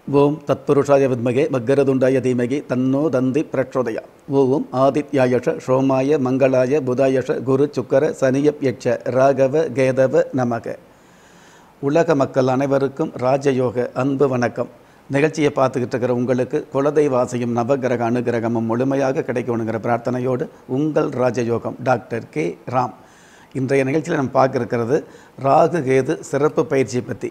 ஓம் தத்புருஷாய வித்மகே மக்கரதுண்டாய தீமகி தன்னோ தந்தி பிரச்சோதயா ஓம் ஆதித்யாயஷ சோமாய மங்களாய புதாயஷ குரு சுக்கர சனியப் யட்ச ராகவ கேதவ நமக உலக மக்கள் அனைவருக்கும் ராஜயோக அன்பு வணக்கம் நிகழ்ச்சியை பார்த்துக்கிட்டு இருக்கிற உங்களுக்கு குலதெய்வாசியும் நவகிரக அனுகிரகமும் முழுமையாக கிடைக்கணுங்கிற பிரார்த்தனையோடு உங்கள் ராஜயோகம் டாக்டர் கே ராம் இன்றைய நிகழ்ச்சியில் நம்ம பார்க்க இருக்கிறது ராகு கேது சிறப்பு பயிற்சி பற்றி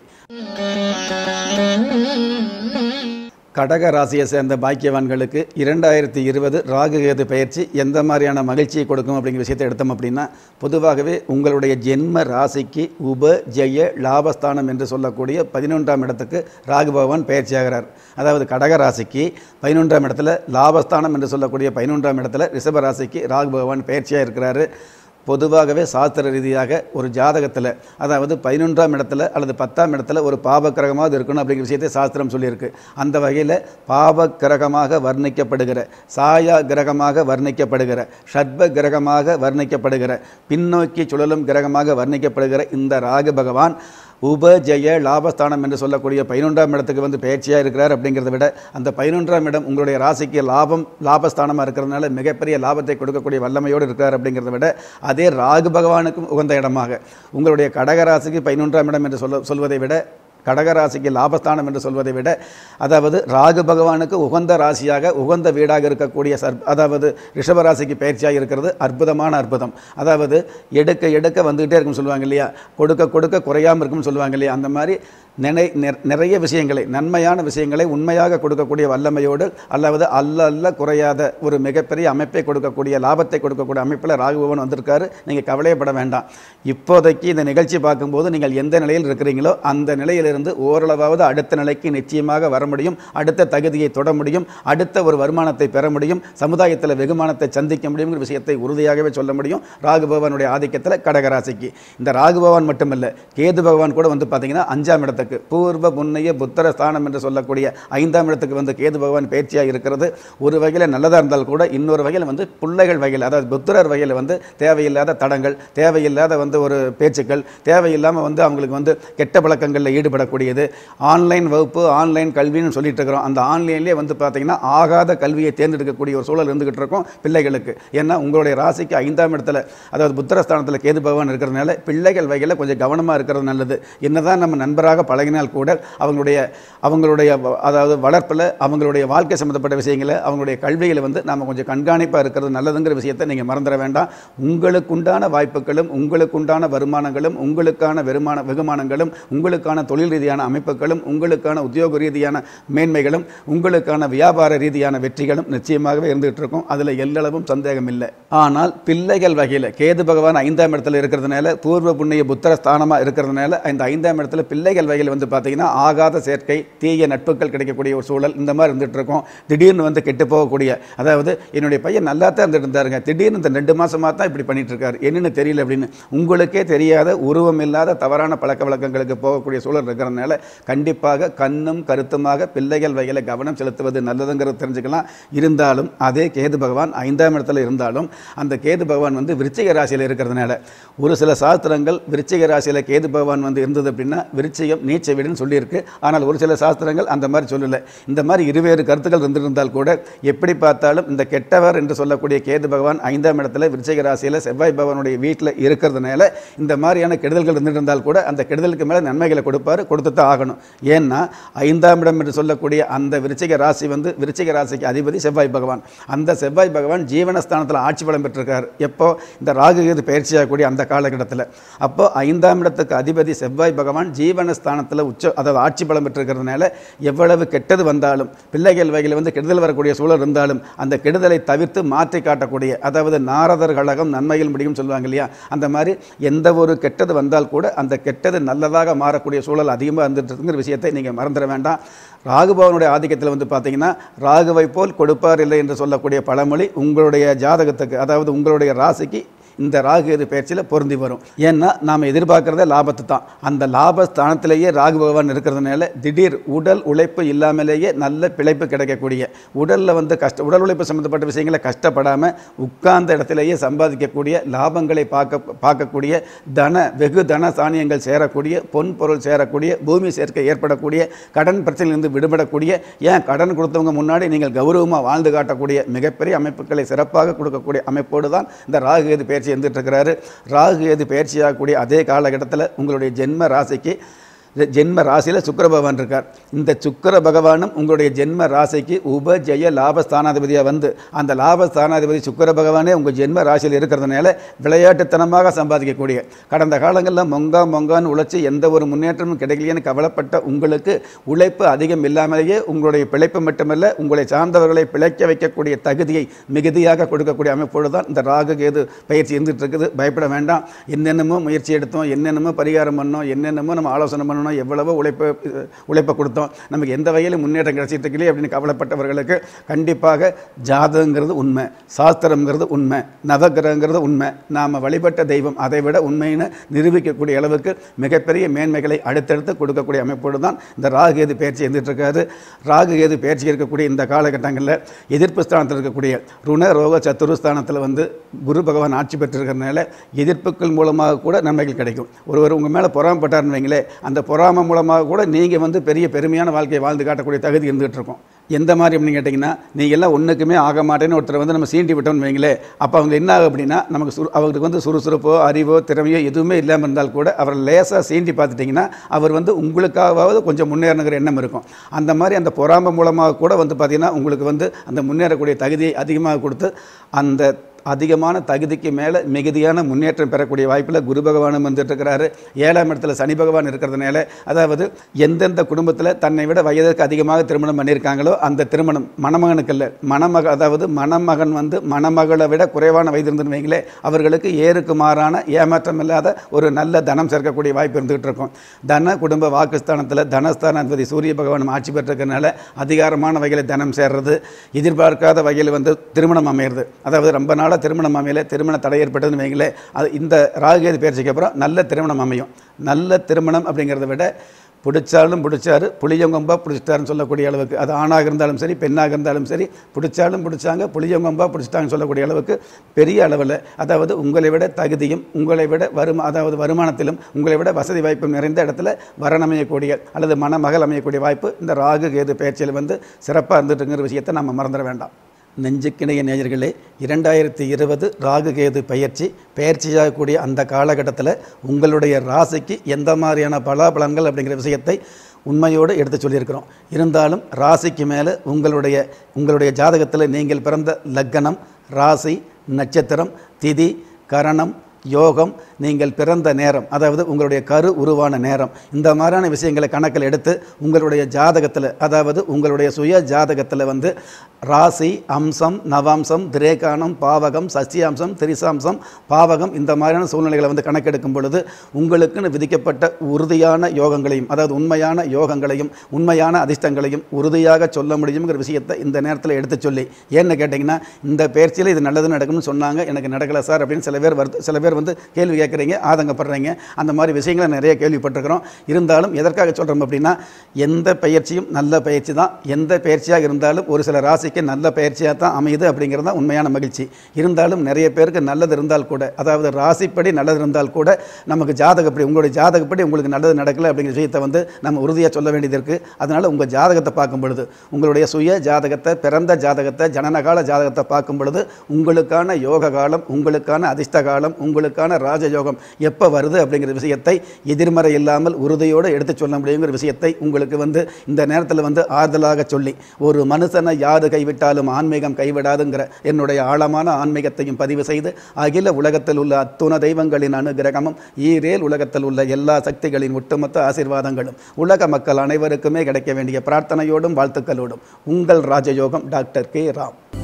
கடக ராசியை சேர்ந்த பாக்கியவான்களுக்கு இரண்டாயிரத்தி இருபது ராகு கேது பயிற்சி எந்த மாதிரியான மகிழ்ச்சியை கொடுக்கும் அப்படிங்கிற விஷயத்தை எடுத்தோம் அப்படின்னா பொதுவாகவே உங்களுடைய ஜென்ம ராசிக்கு உப ஜெய லாபஸ்தானம் என்று சொல்லக்கூடிய பதினொன்றாம் இடத்துக்கு ராகு பகவான் பயிற்சி ஆகிறார் அதாவது கடக ராசிக்கு பதினொன்றாம் இடத்துல லாபஸ்தானம் என்று சொல்லக்கூடிய பதினொன்றாம் இடத்துல ரிஷப ராசிக்கு ராகு பகவான் பயிற்சியாக இருக்கிறாரு பொதுவாகவே சாஸ்திர ரீதியாக ஒரு ஜாதகத்தில் அதாவது பதினொன்றாம் இடத்துல அல்லது பத்தாம் இடத்துல ஒரு பாவக்கிரகமாவது இருக்கணும் அப்படிங்கிற விஷயத்தை சாஸ்திரம் சொல்லியிருக்கு அந்த வகையில் பாவக்கிரகமாக வர்ணிக்கப்படுகிற சாயா கிரகமாக வர்ணிக்கப்படுகிற ஷட்ப கிரகமாக வர்ணிக்கப்படுகிற பின்னோக்கி சுழலும் கிரகமாக வர்ணிக்கப்படுகிற இந்த ராகு பகவான் உபஜய லாபஸ்தானம் என்று சொல்லக்கூடிய பதினொன்றாம் இடத்துக்கு வந்து பயிற்சியாக இருக்கிறார் அப்படிங்கிறத விட அந்த பதினொன்றாம் இடம் உங்களுடைய ராசிக்கு லாபம் லாபஸ்தானமாக இருக்கிறதுனால மிகப்பெரிய லாபத்தை கொடுக்கக்கூடிய வல்லமையோடு இருக்கிறார் அப்படிங்கிறத விட அதே ராகு பகவானுக்கும் உகந்த இடமாக உங்களுடைய கடக ராசிக்கு பதினொன்றாம் இடம் என்று சொல்ல சொல்வதை விட கடகராசிக்கு லாபஸ்தானம் என்று சொல்வதை விட அதாவது ராகு பகவானுக்கு உகந்த ராசியாக உகந்த வீடாக இருக்கக்கூடிய சர் அதாவது ரிஷபராசிக்கு பயிற்சியாக இருக்கிறது அற்புதமான அற்புதம் அதாவது எடுக்க எடுக்க வந்துகிட்டே இருக்கும்னு சொல்லுவாங்க இல்லையா கொடுக்க கொடுக்க குறையாமல் இருக்கும்னு சொல்லுவாங்க இல்லையா அந்த மாதிரி நினை நிற- நிறைய விஷயங்களை நன்மையான விஷயங்களை உண்மையாக கொடுக்கக்கூடிய வல்லமையோடு அல்லாவது அல்ல அல்ல குறையாத ஒரு மிகப்பெரிய அமைப்பை கொடுக்கக்கூடிய லாபத்தை கொடுக்கக்கூடிய அமைப்பில் ராகுபவன் வந்திருக்காரு நீங்கள் கவலையப்பட வேண்டாம் இப்போதைக்கு இந்த நிகழ்ச்சி பார்க்கும்போது நீங்கள் எந்த நிலையில் இருக்கிறீங்களோ அந்த நிலையிலிருந்து ஓரளவாவது அடுத்த நிலைக்கு நிச்சயமாக வர முடியும் அடுத்த தகுதியை தொட முடியும் அடுத்த ஒரு வருமானத்தை பெற முடியும் சமுதாயத்தில் வெகுமானத்தை சந்திக்க முடியுங்கிற விஷயத்தை உறுதியாகவே சொல்ல முடியும் ராகு பகவானுடைய ஆதிக்கத்தில் கடகராசிக்கு இந்த ராகு பகவான் மட்டுமல்ல கேது பகவான் கூட வந்து பார்த்தீங்கன்னா அஞ்சாம் இடத்துக்கு பூர்வ புண்ணிய புத்தர ஸ்தானம் என்று சொல்லக்கூடிய ஐந்தாம் இடத்துக்கு வந்து கேது பகவான் பயிற்சியாக இருக்கிறது ஒரு வகையில் நல்லதாக இருந்தால் கூட இன்னொரு வகையில் வந்து பிள்ளைகள் வகையில் அதாவது புத்திரர் வகையில் வந்து தேவையில்லாத தடங்கள் தேவையில்லாத வந்து ஒரு பேச்சுக்கள் தேவையில்லாமல் வந்து அவங்களுக்கு வந்து கெட்ட பழக்கங்களில் ஈடுபடக்கூடியது ஆன்லைன் வகுப்பு ஆன்லைன் கல்வின்னு சொல்லிட்டு இருக்கிறோம் அந்த ஆன்லைன்லேயே வந்து பார்த்தீங்கன்னா ஆகாத கல்வியை தேர்ந்தெடுக்கக்கூடிய ஒரு சூழல் இருந்துகிட்டு இருக்கும் பிள்ளைகளுக்கு ஏன்னா உங்களுடைய ராசிக்கு ஐந்தாம் இடத்துல அதாவது புத்திரஸ்தானத்தில் கேது பகவான் இருக்கிறதுனால பிள்ளைகள் வகையில் கொஞ்சம் கவனமாக இருக்கிறது நல்லது என்னதான் நம்ம நண்பராக பழகினால் கூட அவங்களுடைய அவங்களுடைய வ- அதாவது வளர்ப்பில் அவங்களுடைய வாழ்க்கை சம்மந்தப்பட்ட விஷயங்களை அவங்களுடைய கல்விகளை வந்து நாம் கொஞ்சம் கண்காணிப்பாக இருக்கிறது நல்லதுங்கிற விஷயத்தை நீங்கள் மறந்துட வேண்டாம் உங்களுக்குண்டான வாய்ப்புகளும் உங்களுக்குண்டான வருமானங்களும் உங்களுக்கான வருமான வெகுமானங்களும் உங்களுக்கான தொழில் ரீதியான அமைப்புகளும் உங்களுக்கான உத்தியோக ரீதியான மேன்மைகளும் உங்களுக்கான வியாபார ரீதியான வெற்றிகளும் நிச்சயமாகவே இருந்துகிட்டு இருக்கும் அதில் எல்லளவும் சந்தேகம் இல்லை ஆனால் பிள்ளைகள் வகையில் கேது பகவான் ஐந்தாம் இடத்துல இருக்கிறதுனால பூர்வ புண்ணிய புத்திர ஸ்தானமாக இருக்கிறதுனால இந்த ஐந்தாம் இடத்துல பிள்ளைகள் வகையில் வந்து பார்த்தீங்கன்னா ஆகாத சேர்க்கை தீய நட்புகள் கிடைக்கக்கூடிய ஒரு சூழல் இந்த மாதிரி இருந்துட்டு இருக்கும் திடீர்னு வந்து கெட்டு போகக்கூடிய அதாவது என்னுடைய பையன் நல்லா தான் இருந்துட்டு இருந்தாருங்க திடீர்னு இந்த ரெண்டு மாசமா தான் இப்படி பண்ணிட்டு இருக்காரு என்னன்னு தெரியல அப்படின்னு உங்களுக்கே தெரியாத உருவம் இல்லாத தவறான பழக்க வழக்கங்களுக்கு போகக்கூடிய சூழல் இருக்கிறதுனால கண்டிப்பாக கண்ணும் கருத்துமாக பிள்ளைகள் வகையில் கவனம் செலுத்துவது நல்லதுங்கிறது தெரிஞ்சுக்கலாம் இருந்தாலும் அதே கேது பகவான் ஐந்தாம் இடத்துல இருந்தாலும் அந்த கேது பகவான் வந்து விருச்சிக ராசியில் இருக்கிறதுனால ஒரு சில சாஸ்திரங்கள் விருச்சிக ராசியில் கேது பகவான் வந்து இருந்தது அப்படின்னா விருச்சிகம் நீச்ச வீடுன்னு சொல்லியிருக்கு ஆனால் ஒரு சில சாஸ்திரங்கள் அந்த மாதிரி சொல்லலை இந்த மாதிரி இருவேறு கருத்துக்கள் இருந்திருந்தால் கூட எப்படி பார்த்தாலும் இந்த கெட்டவர் என்று சொல்லக்கூடிய கேது பகவான் ஐந்தாம் இடத்துல விருச்சிக ராசியில் செவ்வாய் பகவானுடைய வீட்டில் இருக்கிறதுனால இந்த மாதிரியான கெடுதல்கள் இருந்திருந்தால் கூட அந்த கெடுதலுக்கு மேலே நன்மைகளை கொடுப்பாரு கொடுத்து தான் ஆகணும் ஏன்னா ஐந்தாம் இடம் என்று சொல்லக்கூடிய அந்த விருச்சிக ராசி வந்து விருச்சிக ராசிக்கு அதிபதி செவ்வாய் பகவான் அந்த செவ்வாய் பகவான் ஜீவனஸ்தானத்தில் ஆட்சி பலம் பெற்றிருக்கார் எப்போ இந்த ராகு கேது பயிற்சியாகக்கூடிய அந்த காலகட்டத்தில் அப்போ ஐந்தாம் இடத்துக்கு அதிபதி செவ்வாய் பகவான் ஜீவனஸ்தானத்தில் உச்ச அதாவது ஆட்சி பலம் பெற்றிருக்கிறதுனால எவ்வளவு கெட்டது வந்தாலும் பிள்ளைகள் வகையில் வந்து கெடுதல் வரக்கூடிய சூழல் இருந்தாலும் அந்த கெடுதலை தவிர்த்து மாற்றி காட்டக்கூடிய அதாவது நாரதர் கழகம் நன்மையில் முடியும் சொல்லுவாங்க இல்லையா அந்த மாதிரி எந்த ஒரு கெட்டது வந்தால் கூட அந்த கெட்டது நல்லதாக மாறக்கூடிய சூழல் அதிகமாக இருந்துட்டுங்கிற விஷயத்தை நீங்கள் மறந்துட வேண்டாம் ராகுபவனுடைய ஆதிக்கத்தில் வந்து பார்த்தீங்கன்னா ராகுவை போல் கொடுப்பார் இல்லை என்று சொல்லக்கூடிய பழமொழி உங்களுடைய ஜாதகத்துக்கு அதாவது உங்களுடைய ராசிக்கு இந்த ராகு கேது பயிற்சியில் பொருந்தி வரும் ஏன்னா நாம் எதிர்பார்க்குறதே லாபத்தை தான் அந்த லாபஸ்தானத்திலேயே ராகு பகவான் இருக்கிறதுனால திடீர் உடல் உழைப்பு இல்லாமலேயே நல்ல பிழைப்பு கிடைக்கக்கூடிய உடலில் வந்து கஷ்ட உடல் உழைப்பு சம்மந்தப்பட்ட விஷயங்களை கஷ்டப்படாமல் உட்கார்ந்த இடத்திலேயே சம்பாதிக்கக்கூடிய லாபங்களை பார்க்க பார்க்கக்கூடிய தன வெகு தன சாணியங்கள் சேரக்கூடிய பொன் பொருள் சேரக்கூடிய பூமி சேர்க்கை ஏற்படக்கூடிய கடன் பிரச்சனையிலிருந்து விடுபடக்கூடிய ஏன் கடன் கொடுத்தவங்க முன்னாடி நீங்கள் கௌரவமாக வாழ்ந்து காட்டக்கூடிய மிகப்பெரிய அமைப்புகளை சிறப்பாக கொடுக்கக்கூடிய அமைப்போடு தான் இந்த ராகு கேது பயிற்சி இருந்துட்டு இருக்கிறாரு ராகு கேது பயிற்சியாகக்கூடிய அதே காலகட்டத்தில் உங்களுடைய ஜென்ம ராசிக்கு இது ஜென்ம ராசியில் சுக்கிர பகவான் இருக்கார் இந்த சுக்கிர பகவானும் உங்களுடைய ஜென்ம ராசிக்கு உபஜய லாபஸ்தானாதிபதியாக வந்து அந்த லாபஸ்தானாதிபதி சுக்கிர பகவானே உங்கள் ஜென்ம ராசியில் இருக்கிறதுனால விளையாட்டுத்தனமாக சம்பாதிக்கக்கூடிய கடந்த காலங்களில் மொங்கா மொங்கான்னு உழைச்சி எந்த ஒரு முன்னேற்றமும் கிடைக்கலையேன்னு கவலைப்பட்ட உங்களுக்கு உழைப்பு அதிகம் இல்லாமலேயே உங்களுடைய பிழைப்பு மட்டுமல்ல உங்களை சார்ந்தவர்களை பிழைக்க வைக்கக்கூடிய தகுதியை மிகுதியாக கொடுக்கக்கூடிய அமைப்போடு தான் இந்த ராகு கேது பயிற்சி இருந்துட்டு இருக்குது பயப்பட வேண்டாம் என்னென்னமோ முயற்சி எடுத்தோம் என்னென்னமோ பரிகாரம் பண்ணோம் என்னென்னமோ நம்ம ஆலோசனை பண்ணணும் எவ்வளவோ உழைப்பு உழைப்பை கொடுத்தோம் நமக்கு எந்த வகையிலும் முன்னேற்றம் கிடைச்சிட்டு இருக்கலையே அப்படின்னு கவலைப்பட்டவர்களுக்கு கண்டிப்பாக ஜாதகங்கிறது உண்மை சாஸ்திரங்கிறது உண்மை நவகிரகங்கிறது உண்மை நாம் வழிபட்ட தெய்வம் அதை விட உண்மைன்னு நிரூபிக்கக்கூடிய அளவுக்கு மிகப்பெரிய மேன்மைகளை அடுத்தடுத்து கொடுக்கக்கூடிய அமைப்போடு தான் இந்த ராகு கேது பயிற்சி இருந்துட்டு இருக்காரு ராகு கேது பயிற்சி இருக்கக்கூடிய இந்த காலகட்டங்களில் எதிர்ப்பு ஸ்தானத்தில் இருக்கக்கூடிய ருண ரோக சத்துருஸ்தானத்தில் வந்து குரு பகவான் ஆட்சி பெற்றிருக்கிறதுனால எதிர்ப்புகள் மூலமாக கூட நன்மைகள் கிடைக்கும் ஒருவர் உங்கள் மேலே பொறாமப்பட்டார்னு வைங்களே அந்த பொறாமை மூலமாக கூட நீங்கள் வந்து பெரிய பெருமையான வாழ்க்கையை வாழ்ந்து காட்டக்கூடிய தகுதி இருந்துகிட்டு இருக்கும் எந்த மாதிரி அப்படின்னு கேட்டிங்கன்னா நீங்கள் எல்லாம் ஒன்றுக்குமே ஆக மாட்டேன்னு ஒருத்தர் வந்து நம்ம சீண்டி விட்டோம்னு வைங்களே அப்போ அவங்க என்ன ஆகும் அப்படின்னா நமக்கு சுறு அவருக்கு வந்து சுறுசுறுப்போ அறிவோ திறமையோ எதுவுமே இல்லாமல் இருந்தால் கூட அவரை லேசாக சீண்டி பார்த்துட்டிங்கன்னா அவர் வந்து உங்களுக்காவது கொஞ்சம் முன்னேறணுங்கிற எண்ணம் இருக்கும் அந்த மாதிரி அந்த பொறாமை மூலமாக கூட வந்து பார்த்திங்கன்னா உங்களுக்கு வந்து அந்த முன்னேறக்கூடிய தகுதியை அதிகமாக கொடுத்து அந்த அதிகமான தகுதிக்கு மேலே மிகுதியான முன்னேற்றம் பெறக்கூடிய வாய்ப்பில் குரு பகவானும் வந்துட்டு இருக்கிறாரு ஏழாம் இடத்துல சனி பகவான் இருக்கிறதுனால அதாவது எந்தெந்த குடும்பத்தில் தன்னை விட வயதுக்கு அதிகமாக திருமணம் பண்ணியிருக்காங்களோ அந்த திருமணம் மணமகனுக்கு இல்லை மணமக அதாவது மணமகன் வந்து மணமகளை விட குறைவான வயது இருந்துன்னு வைங்களே அவர்களுக்கு ஏறுக்கு மாறான ஏமாற்றம் இல்லாத ஒரு நல்ல தனம் சேர்க்கக்கூடிய வாய்ப்பு இருந்துகிட்டு இருக்கும் தன குடும்ப வாக்குஸ்தானத்தில் தனஸ்தானாதிபதி சூரிய பகவானும் ஆட்சி பெற்றிருக்கிறதுனால அதிகாரமான வகையில் தனம் சேர்றது எதிர்பார்க்காத வகையில் வந்து திருமணம் அமையிறது அதாவது ரொம்ப நாளாக திருமணம் அமையல திருமண தடை ஏற்பட்டதுன்னு வைங்களே அது இந்த ராகுகேது பயிற்சிக்கு அப்புறம் நல்ல திருமணம் அமையும் நல்ல திருமணம் அப்படிங்கிறத விட பிடிச்சாலும் பிடிச்சாரு புளியங்கொம்பா பிடிச்சிட்டாருன்னு சொல்லக்கூடிய அளவுக்கு அது ஆணாக இருந்தாலும் சரி பெண்ணாக இருந்தாலும் சரி பிடிச்சாலும் பிடிச்சாங்க புளியங்கொம்பா பிடிச்சிட்டாங்கன்னு சொல்லக்கூடிய அளவுக்கு பெரிய அளவில் அதாவது உங்களை விட தகுதியும் உங்களை விட வருமா அதாவது வருமானத்திலும் உங்களை விட வசதி வாய்ப்பும் நிறைந்த இடத்துல வரன் அமையக்கூடிய அல்லது மணமகள் அமையக்கூடிய வாய்ப்பு இந்த ராகு கேது பயிற்சியில் வந்து சிறப்பாக இருந்துட்டுங்கிற விஷயத்தை நம்ம மறந்துட வேண்டாம் நெஞ்சுக்கிணைய நேயர்களே இரண்டாயிரத்தி இருபது ராகு கேது பயிற்சி பயிற்சியாகக்கூடிய அந்த காலகட்டத்தில் உங்களுடைய ராசிக்கு எந்த மாதிரியான பலாபலன்கள் அப்படிங்கிற விஷயத்தை உண்மையோடு எடுத்து சொல்லியிருக்கிறோம் இருந்தாலும் ராசிக்கு மேலே உங்களுடைய உங்களுடைய ஜாதகத்தில் நீங்கள் பிறந்த லக்கணம் ராசி நட்சத்திரம் திதி கரணம் யோகம் நீங்கள் பிறந்த நேரம் அதாவது உங்களுடைய கரு உருவான நேரம் இந்த மாதிரியான விஷயங்களை கணக்கில் எடுத்து உங்களுடைய ஜாதகத்தில் அதாவது உங்களுடைய சுய ஜாதகத்தில் வந்து ராசி அம்சம் நவாம்சம் திரேகானம் பாவகம் சசியாம்சம் திரிசாம்சம் பாவகம் இந்த மாதிரியான சூழ்நிலைகளை வந்து கணக்கெடுக்கும் பொழுது உங்களுக்குன்னு விதிக்கப்பட்ட உறுதியான யோகங்களையும் அதாவது உண்மையான யோகங்களையும் உண்மையான அதிர்ஷ்டங்களையும் உறுதியாக சொல்ல முடியுங்கிற விஷயத்தை இந்த நேரத்தில் எடுத்து சொல்லி ஏன்னு கேட்டிங்கன்னா இந்த பயிற்சியில் இது நல்லது நடக்கும்னு சொன்னாங்க எனக்கு நடக்கலை சார் அப்படின்னு சில பேர் வருத்த சில பேர் வந்து கேள்வி கேட்குறீங்க ஆதங்கப்படுறீங்க அந்த மாதிரி விஷயங்களை நிறைய கேள்விப்பட்டிருக்கிறோம் இருந்தாலும் எதற்காக சொல்கிறோம் அப்படின்னா எந்த பயிற்சியும் நல்ல பயிற்சி தான் எந்த பயிற்சியாக இருந்தாலும் ஒரு சில ராசிக்கு நல்ல பயிற்சியாக தான் அமையுது அப்படிங்கிறது தான் உண்மையான மகிழ்ச்சி இருந்தாலும் நிறைய பேருக்கு நல்லது இருந்தால் கூட அதாவது ராசிப்படி நல்லது இருந்தால் கூட நமக்கு ஜாதகப்படி உங்களுடைய ஜாதகப்படி உங்களுக்கு நல்லது நடக்கலை அப்படிங்கிற விஷயத்தை வந்து நம்ம உறுதியாக சொல்ல வேண்டியது இருக்குது அதனால் உங்கள் ஜாதகத்தை பார்க்கும் பொழுது உங்களுடைய சுய ஜாதகத்தை பிறந்த ஜாதகத்தை ஜனனகால ஜாதகத்தை பார்க்கும் பொழுது உங்களுக்கான யோக காலம் உங்களுக்கான அதிர்ஷ்ட காலம் உங்களுக்கான ராஜயோகம் எப்போ வருது அப்படிங்கிற விஷயத்தை எதிர்மறை இல்லாமல் உறுதியோடு எடுத்து சொல்ல முடியுங்கிற விஷயத்தை உங்களுக்கு வந்து இந்த நேரத்தில் வந்து ஆறுதலாக சொல்லி ஒரு மனுஷனை யாரு கைவிட்டாலும் ஆன்மீகம் கைவிடாதுங்கிற என்னுடைய ஆழமான ஆன்மீகத்தையும் பதிவு செய்து அகில உலகத்தில் உள்ள அத்துண தெய்வங்களின் அனுகிரகமும் ஈரேல் உலகத்தில் உள்ள எல்லா சக்திகளின் ஒட்டுமொத்த ஆசீர்வாதங்களும் உலக மக்கள் அனைவருக்குமே கிடைக்க வேண்டிய பிரார்த்தனையோடும் வாழ்த்துக்களோடும் உங்கள் ராஜயோகம் டாக்டர் கே ராம்